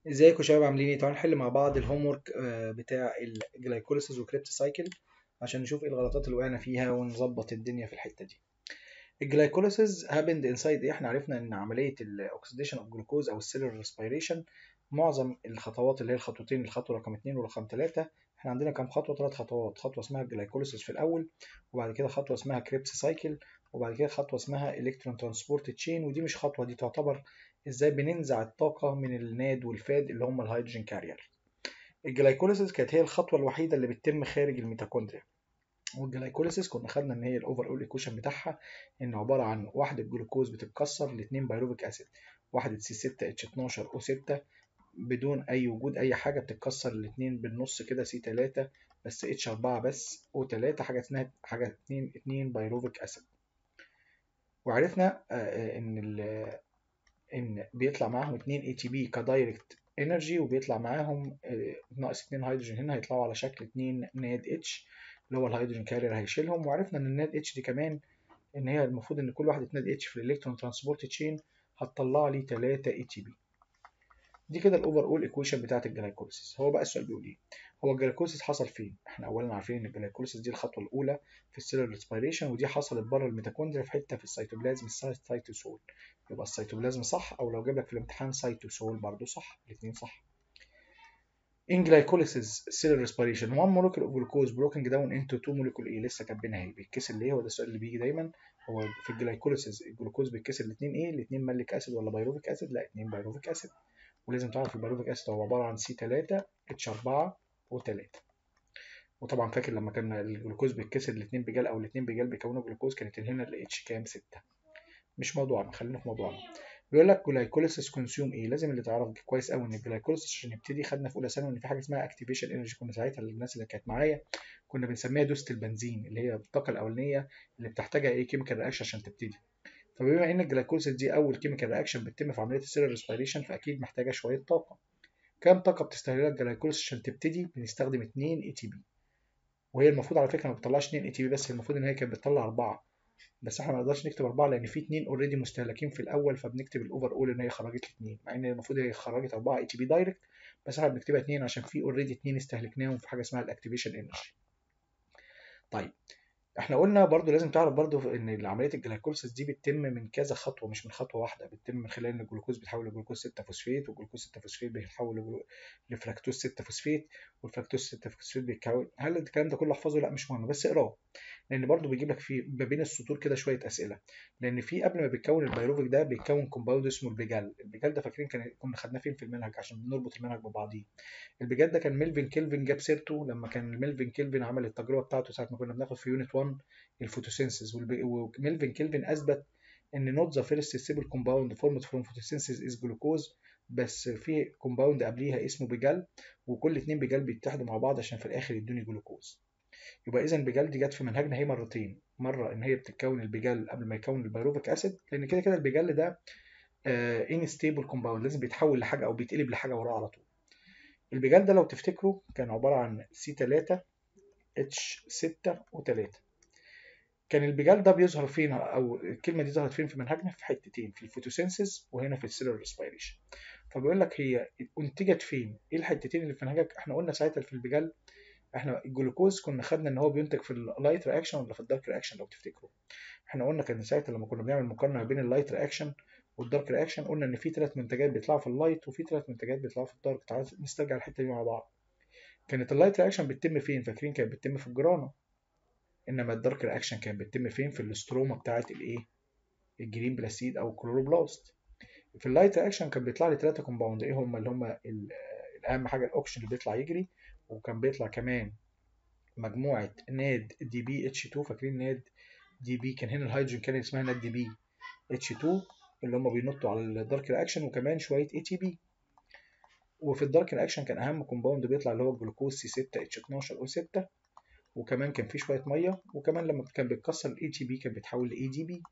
ازيكم يا شباب عاملين ايه؟ تعالوا نحل مع بعض الهوم ورك بتاع الجلايكوليسيس وكريبت سايكل عشان نشوف ايه الغلطات اللي وقعنا فيها ونظبط الدنيا في الحته دي. الجلايكوليسيس هابند انسايد ايه؟ احنا عرفنا ان عمليه الاكسديشن اوف جلوكوز او السيلولار ريسبيريشن معظم الخطوات اللي هي الخطوتين الخطوه رقم 2 ورقم 3 احنا عندنا كام خطوه؟ ثلاث خطوات، خطوه اسمها الجلايكوليسيس في الاول وبعد كده خطوه اسمها كريبس سايكل وبعد كده خطوه اسمها الكترون ترانسبورت تشين ودي مش خطوه دي تعتبر ازاي بننزع الطاقة من الناد والفاد اللي هم الهيدروجين كارير الجلايكوليسيس كانت هي الخطوة الوحيدة اللي بتتم خارج الميتوكوندريا والجلايكوليسيس كنا خدنا ان هي الاوفر اول ايكويشن بتاعها ان عبارة عن وحدة جلوكوز بتتكسر لاتنين بايروفيك اسيد وحدة سي 6 اتش 12 او 6 بدون اي وجود اي حاجة بتتكسر الاتنين بالنص كده سي 3 بس اتش 4 بس او 3 حاجة اسمها حاجة 2 2 بايروفيك اسيد وعرفنا ان ان بيطلع معاهم 2 اي تي بي كدايركت انرجي وبيطلع معاهم ناقص 2 هيدروجين هنا هيطلعوا على شكل 2 ناد اتش اللي هو الهيدروجين كارير هيشيلهم وعرفنا ان الناد اتش دي كمان ان هي المفروض ان كل واحده ناد اتش في الالكترون ترانسبورت تشين هتطلع لي 3 اي تي بي دي كده الاوفر اول ايكويشن بتاعت الجلايكوليسيس هو بقى السؤال بيقول ايه هو الجلايكوليسيس حصل فين احنا اولا عارفين ان الجلايكوليسيس دي الخطوه الاولى في السيلولار ريسبيريشن ودي حصلت بره الميتوكوندريا في حته في السيتوبلازم السيتوسول يبقى السيتوبلازم صح او لو جاب لك في الامتحان سيتوسول برضه صح الاثنين صح in glycolysis cellular respiration one molecule of glucose broken down into two molecule ايه لسه كاتبينها اهي بيتكسر ليه هو ده السؤال اللي بيجي دايما هو في الجلايكوليسيس الجلوكوز بيتكسر الاثنين ايه الاثنين مالك اسيد ولا بايروفيك اسيد لا اثنين بايروفيك اسيد ولازم تعرف البايروفيك اسيد هو عباره عن سي 3 اتش 4 و3 وطبعا فاكر لما كان الجلوكوز بيتكسر الاثنين بجال او الاثنين بجال بيكونوا جلوكوز كانت هنا الاتش كام 6 مش موضوعنا خلينا في موضوعنا بيقول لك جلايكوليسيس كونسيوم ايه لازم اللي تعرف كويس قوي ان الجلايكوليسيس عشان نبتدي خدنا في اولى ثانوي ان في حاجه اسمها اكتيفيشن انرجي كنا ساعتها الناس اللي كانت معايا كنا بنسميها دوسه البنزين اللي هي الطاقه الاولانيه اللي بتحتاجها ايه كيميكال رياكشن عشان تبتدي فبما ان الجلايكوليسيس دي اول كيميكال رياكشن بتتم في عمليه السيلولار ريسبيريشن فاكيد محتاجه شويه طاقه كام طاقه بتستهلكها الجلايكوليسيس عشان تبتدي بنستخدم 2 اي تي بي وهي المفروض على فكره ما بتطلعش 2 اي تي بي بس المفروض ان هي كانت بتطلع 4 بس احنا ما نقدرش نكتب 4 لان في 2 اوريدي مستهلكين في الاول فبنكتب الاوفر اول ان هي خرجت 2 مع ان المفروض هي خرجت 4 اي تي بي دايركت بس احنا بنكتبها 2 عشان في اوريدي 2 استهلكناهم في حاجه اسمها الاكتيفيشن انرجي طيب احنا قلنا برضو لازم تعرف برضو ان عمليه الجلايكوليسيس دي بتتم من كذا خطوه مش من خطوه واحده بتتم من خلال ان الجلوكوز بيتحول لجلوكوز 6 فوسفيت والجلوكوز 6 فوسفيت بيتحول لفراكتوز 6 فوسفيت والفراكتوز 6 فوسفيت بيتكون هل الكلام ده كله احفظه لا مش مهم بس اقراه لان برضو بيجيب لك في ما بين السطور كده شويه اسئله لان في قبل ما بيتكون البيروفيك ده بيتكون كومباوند اسمه البيجال البيجال ده فاكرين كان كنا خدناه فين في المنهج عشان بنربط المنهج ببعضيه البيجال ده كان ميلفين كيلفن جاب سيرته لما كان ميلفين كيلفن عمل التجربه بتاعته ساعه ما كنا بناخد في يونت 1 الفوتوسينثيز وميلفين كيلفن اثبت ان نوت ذا فيرست ستيبل كومباوند فورمد فروم فوتوسينثيز از جلوكوز بس في كومباوند قبليها اسمه بيجال وكل اتنين بيجال بيتحدوا مع بعض عشان في الاخر يدوني جلوكوز يبقى اذا بيجال دي جت في منهجنا هي مرتين مره ان هي بتتكون البيجال قبل ما يكون البيروفيك اسيد لان كده كده البيجال ده ان ستيبل كومباوند لازم بيتحول لحاجه او بيتقلب لحاجه وراه على طول البيجال ده لو تفتكروا كان عباره عن سي 3 اتش 6 و3 كان البيجال ده بيظهر فين او الكلمه دي ظهرت فين في منهجنا في حتتين في الفوتوسينثيز وهنا في السيلولار ريسبيريشن فبيقول لك هي انتجت فين ايه الحتتين اللي في منهجك احنا قلنا ساعتها في البيجال احنا الجلوكوز كنا خدنا ان هو بينتج في اللايت رياكشن ولا في الدارك رياكشن لو تفتكروا احنا قلنا كان ساعتها لما كنا بنعمل مقارنه بين اللايت رياكشن والدارك رياكشن قلنا ان في ثلاث منتجات بيطلعوا في اللايت وفي ثلاث منتجات بيطلعوا في الدارك تعالوا نسترجع الحته دي مع بعض كانت اللايت رياكشن بتتم فين فاكرين كانت بتتم في الجرانه انما الدارك رياكشن كانت بتتم فين في الاستروما بتاعه الايه الجرين بلاستيد او الكلوروبلاست في اللايت رياكشن كان بيطلع لي ثلاثه كومباوند ايه هم اللي هم الاهم حاجه الاوكسجين اللي بيطلع يجري وكان بيطلع كمان مجموعه ناد دي بي اتش 2 فاكرين ناد دي بي كان هنا الهيدروجين كان اسمها ناد دي بي اتش 2 اللي هم بينطوا على الدارك رياكشن وكمان شويه اي تي بي وفي الدارك رياكشن كان اهم كومباوند بيطلع اللي هو الجلوكوز سي 6 اتش 12 او 6 وكمان كان في شويه ميه وكمان لما كان بيتكسر الاي تي بي كان بيتحول لاي دي بي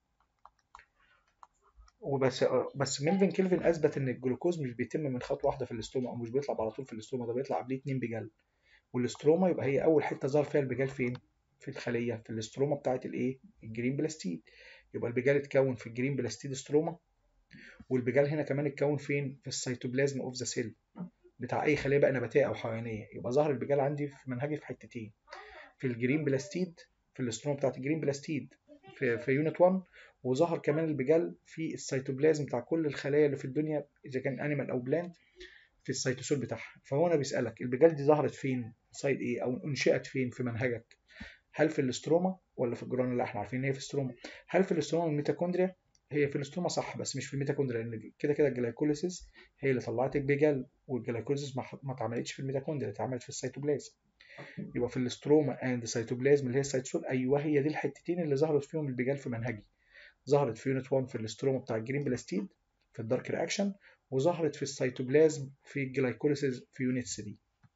وبس بس ميلفين كيلفن اثبت ان الجلوكوز مش بيتم من خطوه واحده في الاستوما او مش بيطلع على طول في الاستوما ده بيطلع قبليه اتنين بجل والاستروما يبقى هي اول حته ظهر فيها البجال فين في الخليه في الاستروما بتاعه الايه الجرين بلاستيد يبقى البجال اتكون في الجرين بلاستيد ستروما والبيجال هنا كمان اتكون فين في السيتوبلازم اوف ذا سيل بتاع اي خليه بقى نباتيه او حيوانيه يبقى ظهر البيجال عندي في منهجي في حتتين في الجرين بلاستيد في الاستروما بتاعت الجرين بلاستيد في, في يونت 1 وظهر كمان البيجال في السيتوبلازم بتاع كل الخلايا اللي في الدنيا اذا كان انيمال او بلانت في السيتوسول بتاعها فهو انا بيسالك البيجال دي ظهرت فين سايد ايه او انشئت فين في منهجك هل في الاستروما ولا في الجرانولا لا احنا عارفين ان هي في الاستروما هل في الاستروما والميتوكوندريا هي في الاستروما صح بس مش في الميتوكوندريا لان كده كده الجلايكوليسيس هي اللي طلعت البيجال والجلايكوليسيس ما اتعملتش في الميتوكوندريا اتعملت في السيتوبلازم يبقى في الاستروما اند سيتوبلازم اللي هي السيتوسول ايوه هي دي الحتتين اللي ظهرت فيهم البيجال في منهجي ظهرت في يونت 1 في الاستروما بتاع الجرين بلاستيد في الدارك رياكشن وظهرت في السيتوبلازم في الجلايكوليسيس في يونت 3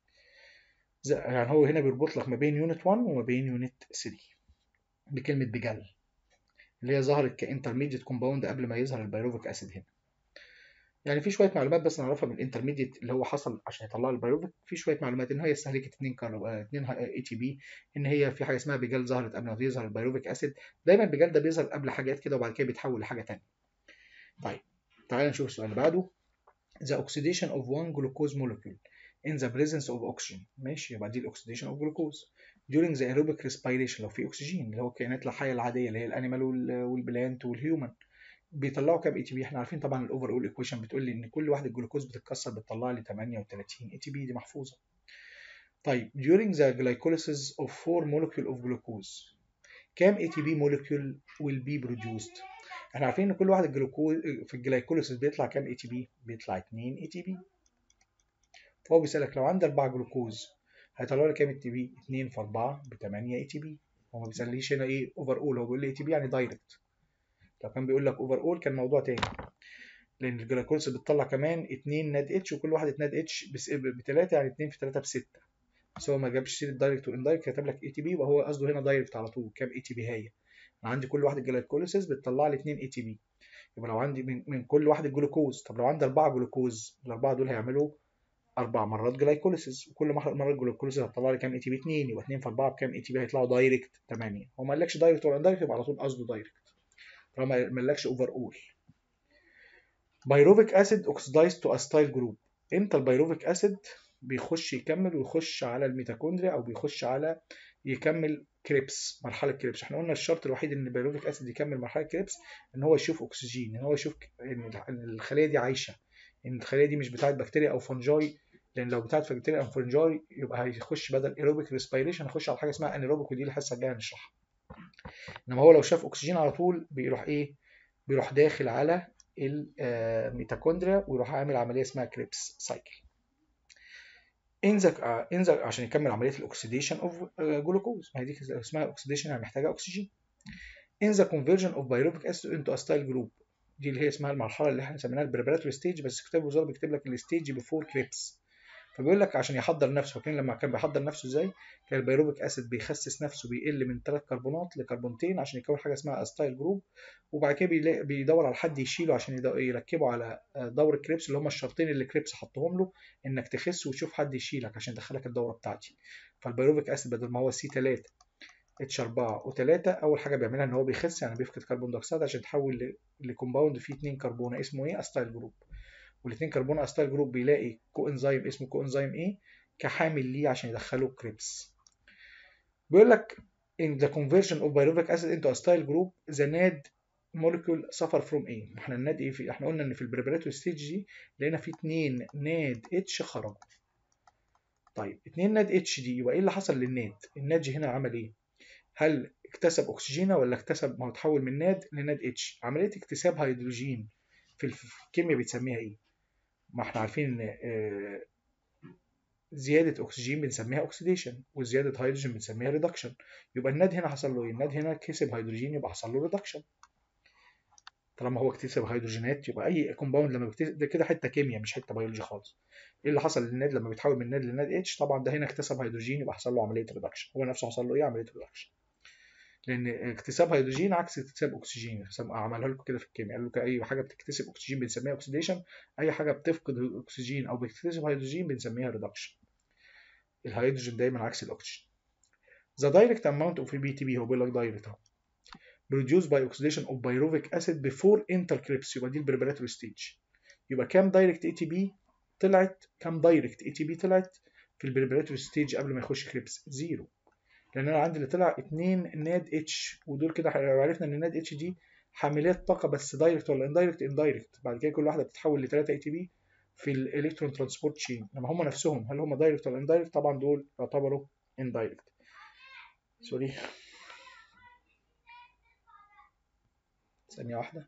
يعني هو هنا بيربط لك ما بين يونت 1 وما بين يونت 3 بكلمه بيجال اللي هي ظهرت كانترميديت كومباوند قبل ما يظهر البيروفيك اسيد هنا يعني في شويه معلومات بس نعرفها من الانترميديت اللي هو حصل عشان يطلع البيروفيك في شويه معلومات ان هي استهلكت 2 كارب 2 اي تي بي ان هي في حاجه اسمها بيجال ظهرت قبل ما يظهر البيروفيك اسيد دايما بيجال ده بيظهر قبل حاجات كده وبعد كده بيتحول لحاجه ثانيه طيب تعال نشوف السؤال اللي بعده the oxidation of one glucose molecule in the presence of oxygen ماشي يبقى دي الاكسيديشن اوف جلوكوز during the aerobic respiration لو في اكسجين اللي هو الكائنات الحيه العاديه اللي هي الانيمال والبلانت والهيومن بيطلعوا كام اي تي بي احنا عارفين طبعا الاوفر اول ايكويشن بتقول لي ان كل واحده جلوكوز بتتكسر بتطلع لي 38 اي تي بي دي محفوظه طيب during the glycolysis of 4 molecule of glucose كام اي تي بي molecule will be produced احنا عارفين ان كل واحد الجلوكوز في الجلايكوليسيس بيطلع كام اي تي بي بيطلع 2 اي تي بي فهو بيسالك لو عندي 4 جلوكوز هيطلع لي كام اي تي بي 2 في 4 ب 8 اي تي بي هو ما بيسالنيش هنا ايه اوفر اول هو بيقول لي اي تي بي يعني دايركت لو كان بيقول لك اوفر اول كان موضوع تاني لان الجلايكوليسيس بتطلع كمان 2 ناد اتش وكل واحد ناد اتش ب 3 يعني 2 في 3 ب 6 بس هو ما جابش سيره دايركت واندايركت كتب لك اي تي بي وهو قصده هنا دايركت على طول كام اي تي بي هي انا عندي كل واحده جلايكوليسيس بتطلع لي 2 اي تي بي يبقى لو عندي من, من كل واحده جلوكوز طب لو عندي اربعه جلوكوز الاربعه دول هيعملوا اربع مرات جلايكوليسيس وكل مره جلوكوليسيس هتطلع لي كام اي تي بي 2 يبقى 2 في 4 بكام اي تي بي هيطلعوا دايركت 8 هو ما قالكش دايركت ولا اندايركت يبقى على طول قصده دايركت طالما ما قالكش اوفر اول بايروفيك اسيد اوكسيدايز تو استايل جروب امتى البيروفيك اسيد بيخش يكمل ويخش على الميتوكوندريا او بيخش على يكمل كريبس مرحله كريبس احنا قلنا الشرط الوحيد ان البيروفيك اسيد يكمل مرحله كريبس ان هو يشوف اكسجين ان هو يشوف ان الخليه دي عايشه ان الخليه دي مش بتاعت بكتيريا او فنجاي لان لو بتاعت بكتيريا او فنجاي يبقى هيخش بدل ايروبيك ريسبيريشن هيخش على حاجه اسمها انيروبيك ودي الحصه الجايه هنشرحها انما هو لو شاف اكسجين على طول بيروح ايه بيروح داخل على الميتوكوندريا ويروح عامل عمليه اسمها كريبس سايكل انزك انزك عشان يكمل عمليه الاكسيديشن اوف جلوكوز ما هي دي اسمها اوكسيديشن يعني محتاجه اكسجين in the conversion of pyruvic acid into a style group دي اللي هي اسمها المرحله اللي احنا سميناها البريبراتوري ستيج بس كتاب الوزاره بيكتب لك الستيج بيفور كريبس فبيقول لك عشان يحضر نفسه فاكرين لما كان بيحضر نفسه ازاي كان البيروبيك اسيد بيخسس نفسه بيقل من ثلاث كربونات لكربونتين عشان يكون حاجه اسمها استايل جروب وبعد كده بيدور على حد يشيله عشان يركبه على دور كريبس اللي هم الشرطين اللي كريبس حطهم له انك تخس وتشوف حد يشيلك عشان يدخلك الدوره بتاعتي فالبيروبيك اسيد بدل ما هو سي 3 اتش 4 و3 اول حاجه بيعملها ان هو بيخس يعني بيفقد كربون دايوكسيد عشان يتحول لكومباوند فيه 2 كربونه اسمه ايه استايل جروب والاثنين كربون استايل جروب بيلاقي كو انزيم اسمه كو انزيم ايه كحامل ليه عشان يدخله كريبس بيقول لك in the conversion of pyruvic acid into a style group the NAD molecule suffer from ايه احنا الناد ايه في احنا قلنا ان في البريبراتوري ستيج دي لقينا في اتنين ناد اتش خرجوا طيب اتنين ناد اتش دي يبقى ايه اللي حصل للناد الناد هنا عمل ايه هل اكتسب اكسجينه ولا اكتسب ما هو اتحول من ناد لناد اتش عمليه اكتساب هيدروجين في الكيمياء بتسميها ايه ما احنا عارفين ان زيادة أكسجين بنسميها أكسيديشن وزيادة هيدروجين بنسميها ريدكشن يبقى الناد هنا حصل له إيه؟ الناد هنا كسب هيدروجين يبقى حصل له ريدكشن طالما هو اكتسب هيدروجينات يبقى أي كومباوند لما بيكتسب ده كده حتة كيمياء مش حتة بيولوجي خالص إيه اللي حصل للناد لما بيتحول من ناد لناد اتش طبعا ده هنا اكتسب هيدروجين يبقى حصل له عملية ريدكشن هو نفسه حصل له إيه عملية ريدكشن لان اكتساب هيدروجين عكس اكتساب اكسجين عملها لكم كده في الكيمياء قال لكم اي حاجه بتكتسب اكسجين بنسميها اوكسيديشن اي حاجه بتفقد اكسجين او بتكتسب هيدروجين بنسميها ريدكشن الهيدروجين دايما عكس الاكسجين the direct amount of BTB هو بيقول لك دايركت اهو produced by oxidation of pyruvic acid before enter Krebs يبقى دي البريبراتوري ستيج يبقى كام دايركت اي تي بي طلعت كام دايركت اي تي بي طلعت في البريبراتوري ستيج قبل ما يخش كريبس زيرو لان انا عندي اللي طلع 2 ناد اتش ودول كده عرفنا ان الناد اتش دي حاملات طاقه بس دايركت ولا اندايركت اندايركت بعد كده كل واحده بتتحول ل 3 اي تي بي في الالكترون ترانسبورت تشين لما هم نفسهم هل هم دايركت ولا اندايركت طبعا دول يعتبروا اندايركت سوري ثانيه واحده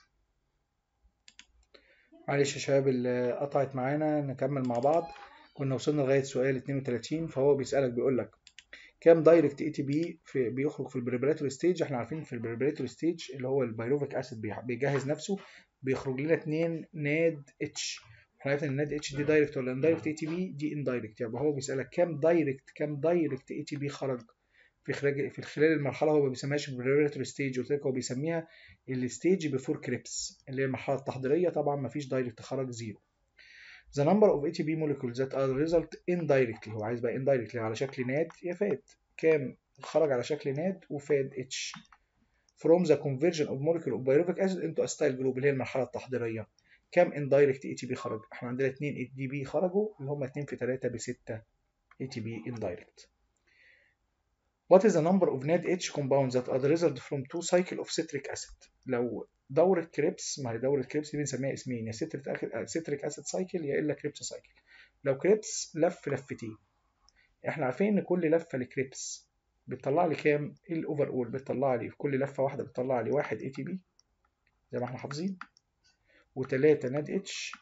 معلش يا شباب اللي قطعت معانا نكمل مع بعض كنا وصلنا لغايه سؤال 32 فهو بيسالك بيقول لك كام دايركت اي تي بي بيخرج في البريبراتوري ستيج احنا عارفين في البريبراتوري ستيج اللي هو البيروفيك اسيد بيجهز نفسه بيخرج لنا 2 ناد اتش احنا عرفنا ان الناد اتش دي دايركت ولا اندايركت اي تي بي دي اندايركت يبقى هو بيسالك كام دايركت كام دايركت اي تي بي خرج في خلال في خلال المرحله هو ما بيسميهاش البريبراتوري ستيج قلت لك هو بيسميها الستيج بيفور كريبس اللي هي المرحله التحضيريه طبعا ما فيش دايركت خرج زيرو The number of ATP molecules that are result indirectly هو عايز بقى indirectly على شكل ناد يا فاد كام خرج على شكل ناد وفاد اتش from the conversion of molecule of pyruvic acid into acetyl group اللي هي المرحله التحضيريه كام indirect ATP خرج احنا عندنا 2 ATP خرجوا اللي هم 2 في 3 ب 6 ATP indirect What is the number of NADH compounds that are the result from two cycle of citric acid لو دورة كريبس ما هي دورة كريبس دي بنسميها اسمين يا سيتريك اسيد سايكل يا الا كريبس سايكل لو كريبس لف لفتين احنا عارفين ان كل لفه لكريبس بتطلع لي كام ايه الاوفر اول بتطلع لي في كل لفه واحده بتطلع لي واحد اي تي بي زي ما احنا حافظين وتلاتة ناد اتش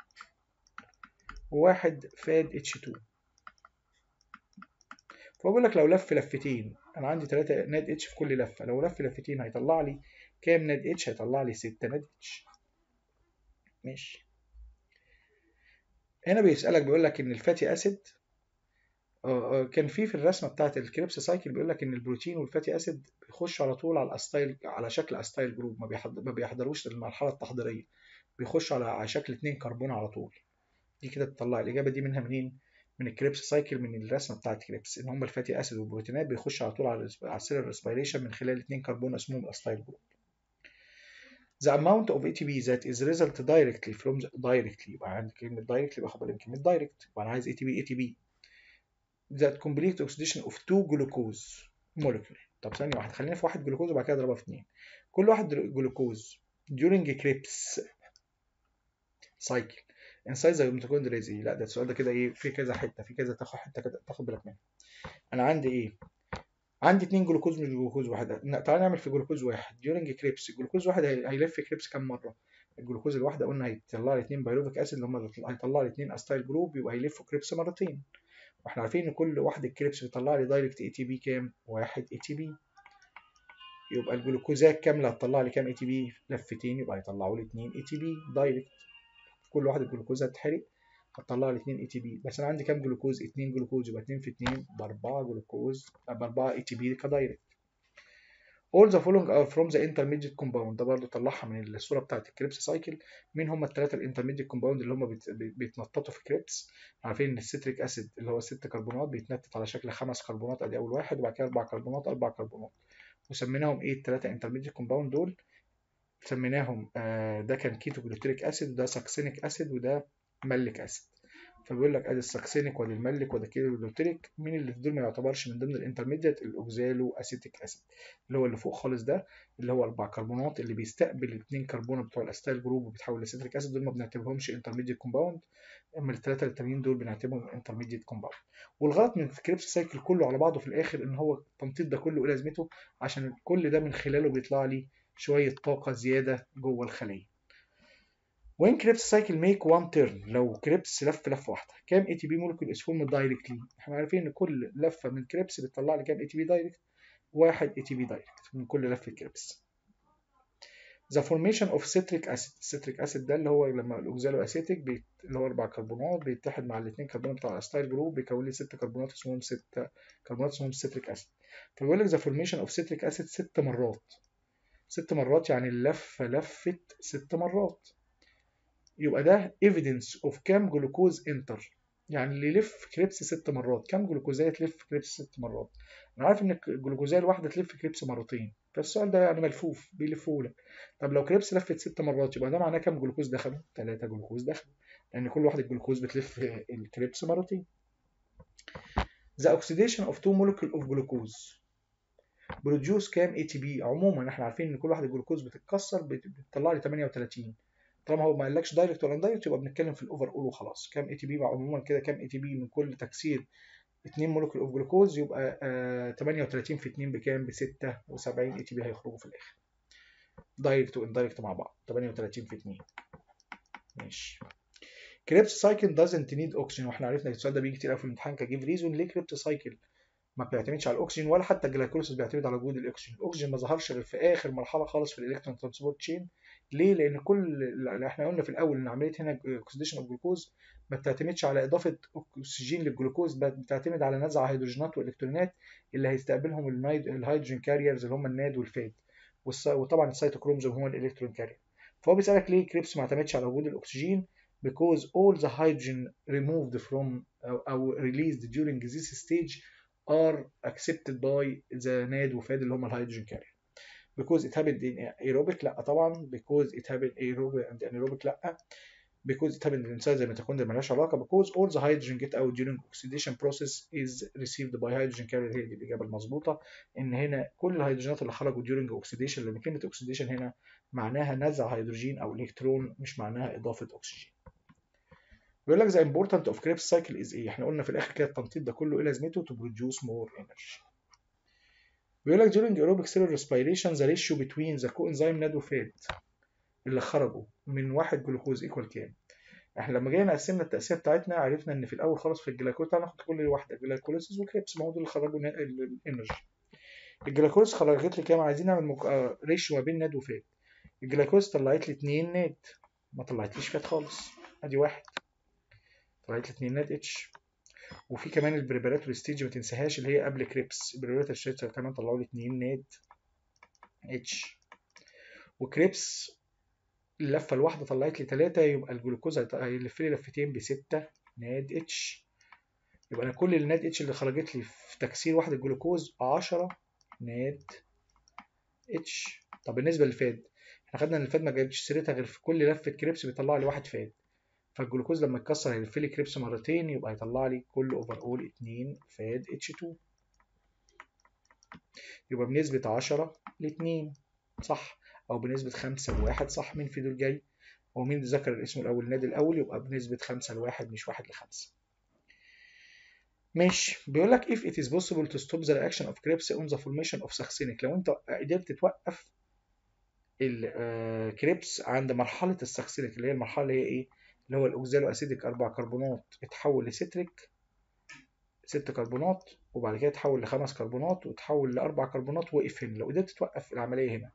وواحد فاد اتش 2 فبقول لك لو لف لفتين انا عندي تلاتة ناد اتش في كل لفه لو لف لفتين هيطلع لي كام ناد اتش هيطلع لي 6 ناد اتش ماشي هنا بيسألك بيقول لك ان الفاتي اسيد كان في في الرسمه بتاعت الكريبس سايكل بيقول لك ان البروتين والفاتي اسيد بيخشوا على طول على الاستايل على شكل استايل جروب ما, بيحضر ما بيحضروش المرحله التحضيريه بيخشوا على على شكل اتنين كربون على طول دي كده تطلع الاجابه دي منها منين من الكريبس سايكل من الرسمه بتاعت كريبس ان هم الفاتي اسيد والبروتينات بيخشوا على طول على السيلر ريسبيريشن من خلال اتنين كربون اسمهم الاستايل جروب The amount of ATP that is result directly from the directly يبقى عندي كلمة directly باخد بالي من كلمة direct يبقى أنا عايز ATP ATP that complete oxidation of two glucose molecule طب ثانية واحدة خلينا في واحد جلوكوز وبعد كده اضربها في اتنين كل واحد جلوكوز during Krebs cycle inside the mitochondria ايه لا ده السؤال ده كده ايه في كذا حتة في كذا تاخد حتة كده تاخد بالك منها أنا عندي ايه عندي اتنين جلوكوز مش جلوكوز واحد تعالى نعمل في جلوكوز واحد during كريبس الجلوكوز واحد هيلف كريبس كام مرة الجلوكوز الواحدة قلنا هيطلع لي اتنين بايروفيك اسيد اللي هم هيطلع لي اتنين استايل جروب يبقى هيلفوا كريبس مرتين واحنا عارفين ان كل واحدة كريبس بيطلع لي دايركت اي تي بي كام واحد اي تي بي يبقى الجلوكوزات كاملة هتطلع لي كام اي تي بي لفتين يبقى هيطلعوا لي اتنين اي تي بي دايركت كل واحدة جلوكوز هتتحرق هتطلع لي 2 اي تي بي بس انا عندي كام جلوكوز 2 جلوكوز يبقى 2 في 2 ب 4 جلوكوز ب 4 اي تي بي كدايركت all the following are from the intermediate compound ده برضه طلعها من الصوره بتاعت الكريبس سايكل مين هم الثلاثه الانترميديت كومباوند اللي هم بيت... بيتنططوا في كريبس عارفين ان السيتريك اسيد اللي هو ست كربونات بيتنطط على شكل خمس كربونات ادي اول واحد وبعد كده اربع كربونات اربع كربونات وسميناهم ايه الثلاثه انترميديت كومباوند دول سميناهم آه ده كان كيتو جلوتيريك اسيد وده ساكسينيك اسيد وده مالك اسيد فبيقول لك ادي الساكسينيك وادي الملك وادي الكيلوتيريك مين اللي في دول ما يعتبرش من ضمن الانترميديت الاوكزالو اسيتيك اسيد اللي هو اللي فوق خالص ده اللي هو اربع كربونات اللي بيستقبل الاثنين كربون بتوع الاستايل جروب وبيتحول لسيتريك اسيد دول ما بنعتبرهمش انترميديت كومباوند اما الثلاثه التانيين دول بنعتبرهم انترميديت كومباوند والغلط من الكريبس سايكل كله على بعضه في الاخر ان هو التنطيط ده كله ايه لازمته عشان كل ده من خلاله بيطلع لي شويه طاقه زياده جوه الخليه وين كريبس سايكل ميك وان تيرن لو كريبس لف لفه واحده كام اي تي بي مولكيول از فورم دايركتلي احنا عارفين ان كل لفه من كريبس بتطلع لي كام اي تي بي دايركت واحد اي تي بي دايركت من كل لفه كريبس The formation of citric acid citric acid ده اللي هو لما الاوكزالو اسيتيك بيت... اللي هو اربع كربونات بيتحد مع الاثنين كربونات بتاع الاستايل جروب بيكون لي ست كربونات اسمهم ست كربونات اسمهم citric acid فبيقول لك the formation of citric acid ست مرات ست مرات يعني اللفه لفت ست مرات يبقى ده evidence of كام جلوكوز انتر يعني اللي يلف كريبس ست مرات كام جلوكوزايه تلف كريبس ست مرات انا عارف ان الجلوكوزايه الواحده تلف كريبس مرتين فالسؤال ده يعني ملفوف بيلفوه لك طب لو كريبس لفت ست مرات يبقى ده معناه كام جلوكوز دخلوا؟ ثلاثة جلوكوز دخلوا لأن كل واحدة الجلوكوز بتلف الكريبس مرتين The oxidation of two molecule of glucose produce كام اي تي بي عموما احنا عارفين ان كل واحده جلوكوز بتتكسر بت- بتطلع لي 38 طالما هو ما قالكش دايركت ولا اندايركت يبقى بنتكلم في الاوفر اول وخلاص كام اي تي بي عموما كده كام اي تي بي من كل تكسير 2 مولكيول اوف جلوكوز يبقى آه 38 في 2 بكام ب 76 اي تي بي هيخرجوا في الاخر دايركت واندايركت مع بعض 38 في 2 ماشي كريبس سايكل دازنت نيد اوكسجين واحنا عرفنا السؤال ده بيجي كتير قوي في الامتحان كجيف ريزون ليه كريبس سايكل ما بيعتمدش على الاكسجين ولا حتى الجلايكوليسيس بيعتمد على وجود الاكسجين الاكسجين ما ظهرش غير في اخر مرحله خالص في الالكترون ترانسبورت تشين ليه لان كل اللي احنا قلنا في الاول ان عمليه هنا اوكسيديشن اوف جلوكوز ما بتعتمدش على اضافه اكسجين للجلوكوز بل بتعتمد على نزع هيدروجينات والكترونات اللي هيستقبلهم النايد- الهيدروجين كاريرز اللي هم الناد والفاد والس- وطبعا السيتوكرومزوم هو الالكترون كارير فهو بيسالك ليه كريبس ما اعتمدش على وجود الاكسجين because all the hydrogen removed from أو, أو released during this stage are accepted by the NAD وفاد اللي هم الهيدروجين كارير because it happened in aerobic لا طبعا because it happened aerobic and anaerobic لا because it happened inside the mitochondria مالهاش علاقة because all the hydrogen get out during oxidation process is received by hydrogen carrier هي دي الإجابة المظبوطة إن هنا كل الهيدروجينات اللي خرجوا during oxidation لأن كلمة oxidation هنا معناها نزع هيدروجين أو إلكترون مش معناها إضافة أكسجين بيقول لك the important of Krebs cycle is ايه؟ احنا قلنا في الاخر كده التنطيط ده كله ايه لازمته to produce more energy. بيقول لك during aerobic cell respiration the ratio between the coenzyme NAD وفاد اللي خرجوا من واحد جلوكوز ايكوال كام؟ احنا لما جينا قسمنا التقسيمه بتاعتنا عرفنا ان في الاول خالص في الجلايكوز تعالى ناخد كل واحده جلايكوليسيس وكريبس ما هو دول اللي خرجوا الانرجي. الجلايكوليس خرجت لي كام؟ عايزين نعمل مك... آه، ريشيو ما بين ناد وفاد. الجلايكوز طلعت لي 2 ناد ما طلعتليش فات خالص ادي واحد طلعت لي 2 ناد اتش وفي كمان البريباراتوري ستيج ما تنساهاش اللي هي قبل كريبس البريباراتوري ستيج كمان طلعوا لي 2 ناد اتش وكريبس اللفه الواحده طلعت لي 3 يبقى الجلوكوز هيط- هيلف لي لفتين ب 6 ناد اتش يبقى انا كل الناد اتش اللي خرجت لي في تكسير واحد الجلوكوز 10 ناد اتش طب بالنسبه للفاد احنا خدنا ان الفاد ما جابتش سيرتها غير في كل لفه كريبس بيطلع لي واحد فاد فالجلوكوز لما يتكسر هيلف لي كريبس مرتين يبقى هيطلع لي كل اوفر اول 2 فاد اتش 2 يبقى بنسبة 10 ل 2 صح أو بنسبة 5 ل 1 صح مين في دول جاي؟ هو مين ذكر الاسم الأول النادي الأول يبقى بنسبة 5 ل 1 مش 1 ل 5 ماشي بيقول لك if it is possible to stop the reaction of Krebs on the formation of succinic لو أنت قدرت توقف الكريبس عند مرحلة السكسينيك اللي هي المرحلة اللي هي إيه؟ اللي هو الأوكزالو أسيديك أربع كربونات اتحول لستريك ست كربونات وبعد كده تحول لخمس كربونات وتحول لأربع كربونات وقف هنا لو قدرت توقف العملية هنا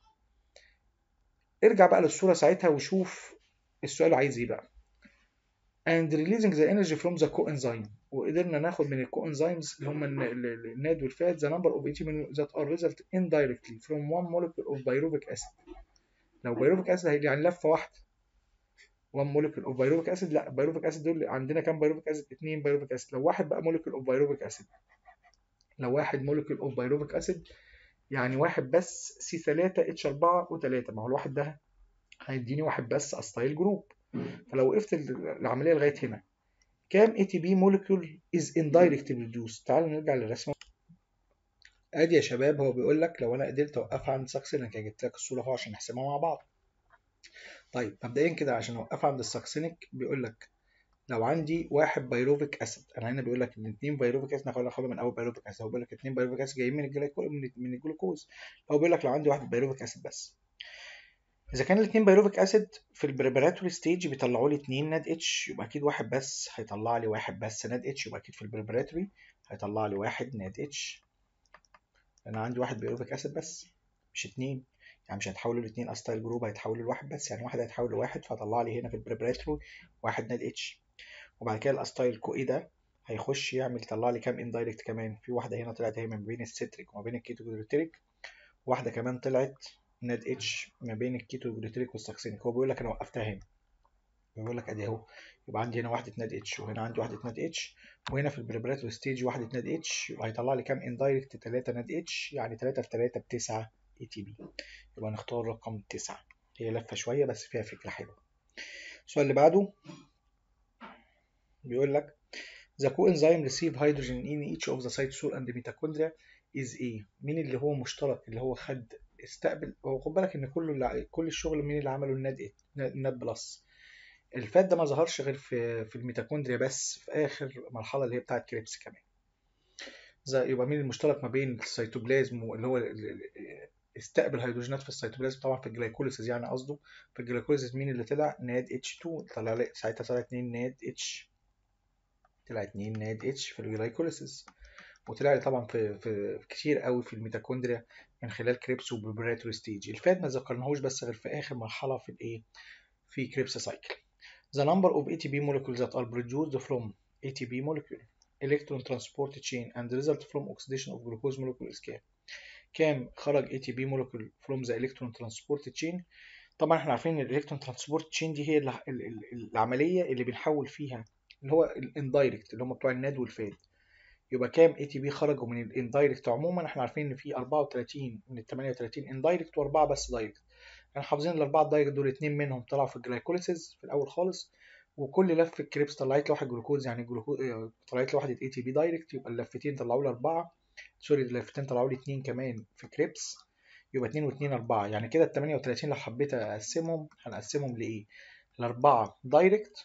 ارجع بقى للصورة ساعتها وشوف السؤال عايز ايه بقى and releasing the energy from the coenzyme وقدرنا ناخد من الكوانزيمز اللي هم الن- ال- ال- الناد والفات the number of ATP that are result indirectly from one molecule of pyruvic acid لو pyruvic acid هيجي عن لفة واحدة one molecule of pyruvic acid لا pyruvic acid دول عندنا كام pyruvic acid اتنين pyruvic acid لو واحد بقى molecule of pyruvic acid لو واحد molecule of pyruvic acid يعني واحد بس سي 3 اتش 4 و3 ما هو الواحد ده هيديني واحد بس استايل جروب فلو وقفت ال- العمليه لغايه هنا كام اي تي بي مولكيول از اندايركت ريديوس تعالوا نرجع للرسمه ادي يا شباب هو بيقول لك لو انا قدرت اوقفها عند ساكسينيك جبت لك الصوره اهو عشان نحسبها مع بعض طيب مبدئيا كده عشان اوقفها عند الساكسينيك بيقول لك لو عندي واحد بايروفيك اسيد انا هنا بيقول لك ان اثنين بايروفيك اسيد ناخد ناخدها من اول بايروفيك اسيد هو بيقول لك اثنين بايروفيك اسيد جايين من الجلايكو من من الجلوكوز هو بيقول لك لو عندي واحد بايروفيك اسيد بس اذا كان الاثنين بايروفيك اسيد في البريباراتوري ستيج بيطلعوا لي اثنين ناد اتش يبقى اكيد واحد بس هيطلع لي واحد بس ناد اتش يبقى اكيد في البريباراتوري هيطلع لي واحد ناد اتش انا عندي واحد بايروفيك اسيد بس مش اثنين يعني مش هيتحولوا لاثنين استايل جروب هيتحولوا لواحد بس يعني واحد هيتحول لواحد فهطلع لي هنا في البريباراتوري واحد ناد اتش وبعد كده الاستايل كو اي ده هيخش يعمل يطلع لي كام اندايركت كمان في واحده هنا طلعت هي ما بين الستريك وما بين الكيتوجلوتريك واحده كمان طلعت ناد اتش ما بين الكيتوجلوتريك والساكسينيك هو بيقول لك انا وقفتها هنا بيقول لك ادي اهو يبقى عندي هنا واحده ناد اتش وهنا عندي واحده ناد اتش وهنا في البريبراتوري ستيج واحده ناد اتش يبقى هيطلع لي كام اندايركت 3 ناد اتش يعني 3 في 3 ب 9 اي تي بي يبقى نختار رقم تسعة هي لفة شوية بس فيها فكرة حلوة السؤال اللي بعده بيقول لك The coenzyme receive hydrogen in each of the cytosol and mitochondria is A مين اللي هو مشترك اللي هو خد استقبل هو خد بالك ان كله اللي كل الشغل مين اللي عمله الناد إيه؟ الناد بلس الفات ده ما ظهرش غير في في الميتوكوندريا بس في اخر مرحله اللي هي بتاعه كريبس كمان زي يبقى مين المشترك ما بين السيتوبلازم واللي هو استقبل هيدروجينات في السيتوبلازم طبعا في الجلايكوليسيس يعني قصده في الجلايكوليسيس مين اللي طلع ناد اتش 2 طلع لي ساعتها طلع 2 ناد اتش طلع 2 ناد اتش في الجلايكوليسيس وطلع لي طبعا في, في كتير قوي في الميتوكوندريا من خلال كريبس وبريبراتوري ستيج الفات ما ذكرناهوش بس غير في اخر مرحله في الايه في كريبس سايكل The number of ATP molecules that are produced from ATP molecule electron transport chain and result from oxidation of glucose molecule is كام؟ كام خرج ATP molecule from the electron transport chain طبعا احنا عارفين ان الالكترون ترانسبورت تشين دي هي العمليه اللي بنحول فيها اللي هو الاندايركت اللي هم بتوع الناد والفاد يبقى كام اي تي بي خرجوا من الاندايركت عموما احنا عارفين ان في 34 من ال 38 اندايركت واربعه بس دايركت احنا حافظين الاربعه الدايركت دول اتنين منهم طلعوا في الجلايكوليسيس في الاول خالص وكل لفه كريبس طلعت لي واحد جلوكوز يعني جلوكوز طلعت لي واحده اي تي بي دايركت يبقى اللفتين طلعوا لي اربعه سوري اللفتين طلعوا لي اتنين كمان في كريبس يبقى اتنين واتنين اربعه يعني كده ال 38 لو حبيت اقسمهم هنقسمهم لايه؟ الاربعه دايركت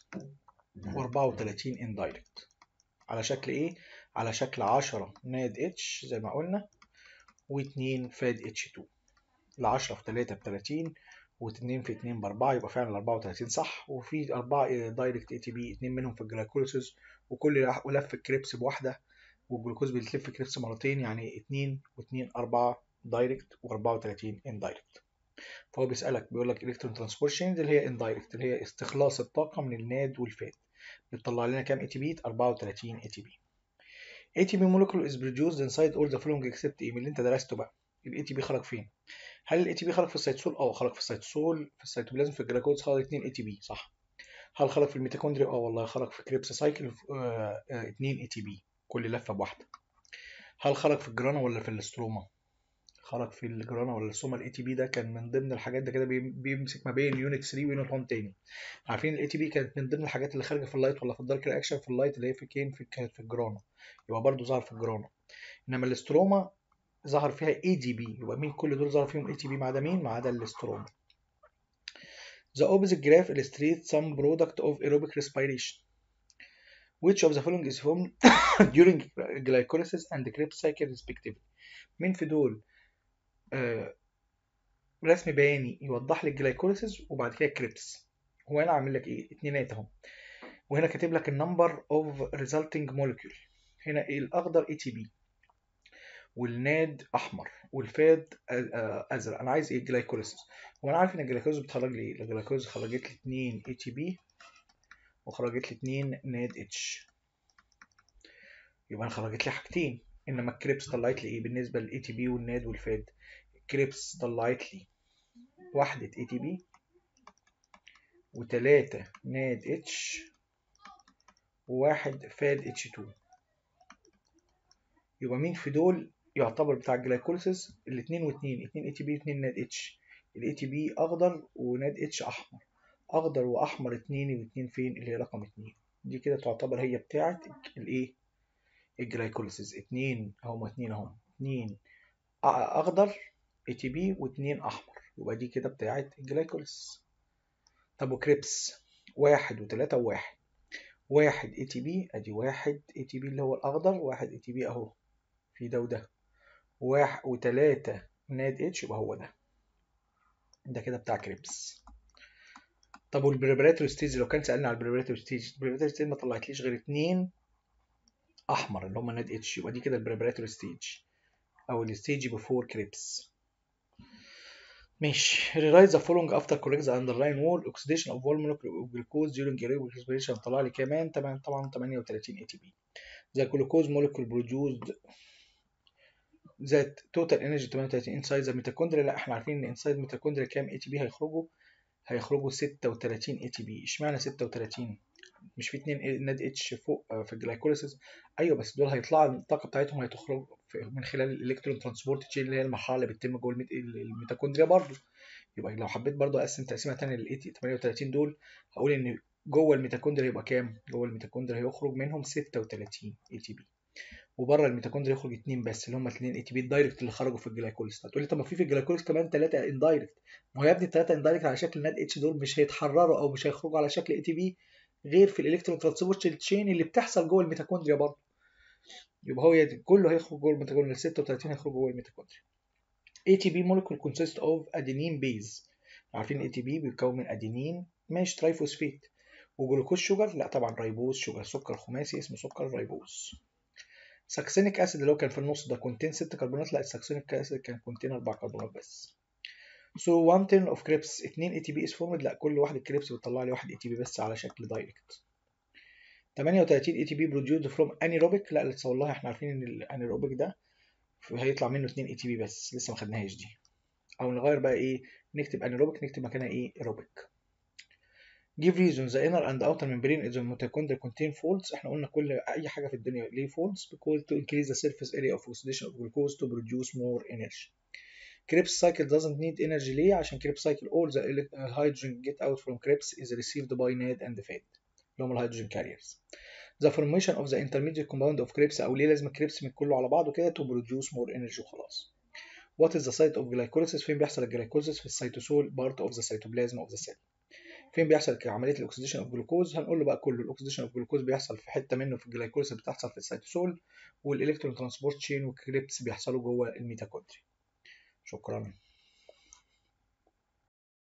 و34 اندايركت على شكل ايه؟ على شكل 10 ناد اتش زي ما قلنا و2 فاد اتش 2 ال 10 في 3 ب 30 و2 في 2 ب 4 يبقى فعلا 34 صح وفي 4 دايركت اي تي بي 2 منهم في الجلايكوليسيس وكل لف الكريبس بواحده والجلوكوز بيلف كريبس مرتين يعني 2 و2 4 دايركت و34 اندايركت فهو بيسالك بيقول لك الكترون ترانسبورت اللي هي اندايركت اللي هي استخلاص الطاقه من الناد والفات بتطلع لنا كام اي تي بي 34 اي تي بي ATP molecule is produced inside all the following except ايه من اللي انت درسته بقى ال ATP خرج فين هل ال ATP خرج في السيتوسول اه خرج في السيتوسول في السيتوبلازم في الجلايكوز خرج 2 ATP صح هل خرج في الميتوكوندريا اه والله خرج في كريبس سايكل 2 ATP كل لفه بواحده هل خرج في الجرانا ولا في الاستروما خرج في الجرانا ولا الاستروما الاي تي بي ده كان من ضمن الحاجات ده كده بيمسك ما بين يونت 3 ويونت 1 تاني عارفين الاي تي بي كانت من ضمن الحاجات اللي خارجه في اللايت ولا في الدارك رياكشن في اللايت اللي هي في كين في كانت في الجرانا يبقى برضه ظهر في الجرانا انما الاستروما ظهر فيها اي دي بي يبقى مين كل دول ظهر فيهم اي تي بي ما عدا مين ما عدا الاستروما The opposite graph illustrates some product of aerobic respiration. Which of the following is formed during glycolysis and Krebs cycle respectively? مين في دول آه رسم بياني يوضح لي الجلايكوليسيس وبعد كده كريبس هو هنا عامل لك ايه اتنينات اهو وهنا كاتب لك النمبر اوف ريزلتنج مولكيول هنا ايه الاخضر اي تي بي والناد احمر والفاد ازرق انا عايز ايه الجلايكوليسيس وانا عارف ان الجلايكوليسيس بتخرج لي ايه الجلايكوليسيس خرجت لي 2 اي تي بي وخرجت لي 2 ناد اتش يبقى انا خرجت لي حاجتين انما الكريبس طلعت لي ايه بالنسبه للاي تي بي والناد والفاد الكريبس طلعت لي واحدة اي تي بي وتلاتة ناد اتش وواحد فاد اتش 2 يبقى مين في دول يعتبر بتاع الجلايكوليسيس الاتنين واتنين اتنين اي تي بي اتنين ناد اتش الاي تي بي اخضر وناد اتش احمر اخضر واحمر اتنين واتنين فين اللي هي رقم اتنين دي كده تعتبر هي بتاعت الايه الجلايكوليسيس اتنين اهما اتنين اهم اتنين اخضر اي تي بي واتنين احمر يبقى دي كده بتاعت الجلايكوليسيس طب وكريبس واحد وتلاتة وواحد واحد اي تي بي ادي واحد اي تي بي اللي هو الاخضر واحد اي تي بي اهو في ده وده واحد وتلاتة ناد اتش يبقى هو ده ده كده بتاع كريبس طب والبريبراتوري ستيج لو كان سألنا على البريبراتوري ستيج البريبراتوري ستيج ما طلعتليش غير اتنين احمر اللي هم ناد اتش يبقى دي كده البريبراتوري ستيج او الستيج بفور كريبس ماشي rewrite the following after correct the underlying wall oxidation of wall molecule of glucose during aerobic respiration طلع لي كمان طبعا طبعا 38 ATP the glucose molecule produced that total energy 38 inside the mitochondria لا احنا عارفين ان inside mitochondria كام ATP هيخرجوا هيخرجوا 36 ATP اشمعنى 36 مش في اتنين ناد اتش فوق آه، في الجلايكوليسيس ايوه بس دول هيطلعوا الطاقه بتاعتهم هتخرج في- من خلال الالكترون ترانسبورت تشين اللي هي المرحله اللي بتتم جوه الميت- الميتوكوندريا برضه يبقى لو حبيت برضه اقسم تقسيمه ثانيه لل 38 دول هقول ان جوه الميتوكوندريا يبقى كام؟ جوه الميتوكوندريا هيخرج منهم 36 اي تي بي وبره الميتوكوندريا يخرج اثنين بس اللي هم الاثنين اي تي بي الدايركت اللي خرجوا في الجلايكوليس هتقول لي طب ما في في الجلايكوليس كمان ثلاثه اندايركت ما هو يا ابني الثلاثه اندايركت على شكل ناد اتش دول مش هيتحرروا او مش هيخرجوا على شكل اي تي بي غير في الالكترون ترانسبورت تشين اللي بتحصل جوه الميتوكوندريا برضه يبقى هو يد- كله هيخرج جوه الميتوكوندريا ال 36 هيخرجوا جوه الميتوكوندريا ATP molecule consists of adenine base عارفين ATP بيتكون من ادينين ماشي ترايفوسفيت وجلوكوز شوجر لا طبعا رايبوز شوجر سكر خماسي اسمه سكر رايبوز ساكسينيك اسيد اللي هو كان في النص ده كونتين ست كربونات لا الساكسينيك اسيد كان كونتين اربع كربونات بس سو 1 10 اوف كريبس 2 اي تي بي از فورمد لا كل واحد كريبس بتطلع لي واحد اي تي بي بس على شكل دايركت 38 اي تي بي بروديوسد فروم انيروبيك لا لسه والله احنا عارفين ان الانيروبيك ده هيطلع منه 2 اي تي بي بس لسه ما خدناهاش دي او نغير بقى ايه نكتب انيروبيك نكتب مكانها ايه ايروبيك give reasons the inner and outer membrane of the mitochondria contain folds احنا قلنا كل اي حاجه في الدنيا ليه folds because to increase the surface area of oxidation of glucose to produce more energy Krebs cycle doesn't need energy ليه عشان Krebs cycle all the ele- hydrogen get out from Krebs is received by NAD and FAD اللي هم الهيدروجين carriers the formation of the intermediate compound of Krebs او ليه لازم الكريبس من كله على بعضه كده to produce more energy وخلاص What is the site of glycolysis فين بيحصل الجلايكوليسيس في السيتوسول part of the cytoplasm of the cell فين بيحصل عمليه الاكسديشن اوف جلوكوز هنقول له بقى كله الاكسديشن اوف جلوكوز بيحصل في حته منه في الجلايكوليسيس بتحصل في السيتوسول والالكترون ترانسبورت تشين والكريبس بيحصلوا جوه الميتوكوندريا شكرا